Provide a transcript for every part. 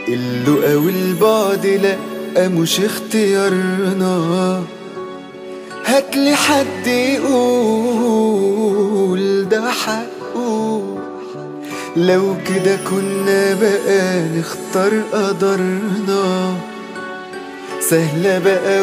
اللقا والبعد لأ مش اختيارنا هاتلي حد يقول ده حقه لو كده كنا بقى نختار قدرنا سهلة بقى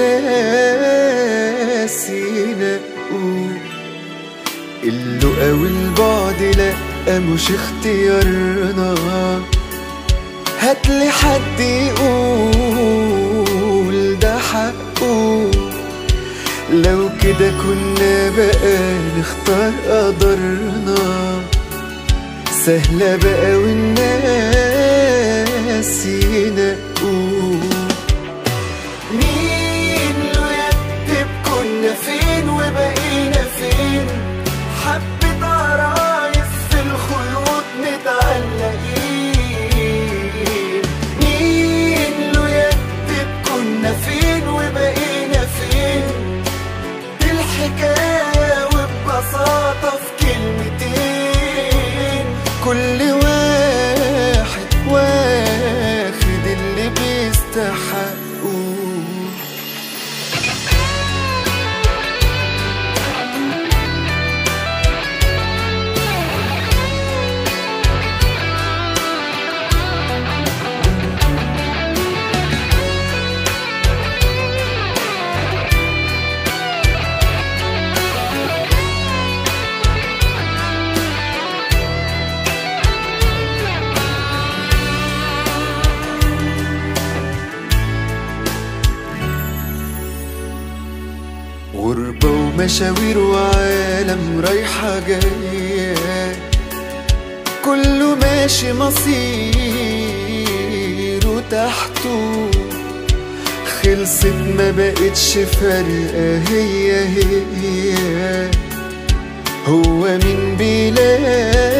والناس ينقوا اللقا والبعد لأ مش اختيارنا هاتلي حد يقول ده حقه لو كده كنا بقى نختار قدرنا سهلة بقى والناس ينقوا مين له يكتب كنا فين وبقينا فين حبة عرايس في الخيوط متعلقين مين له يكتب كنا فين وبقينا فين دي الحكاية وببساطة في كلمتين كل واحد واخد اللي بيستحقه غربة ومشاوير وعالم رايحة جاية كله ماشي مصيره تحته خلصت ما بقتش فارقة هي هي هو مين بيلاقي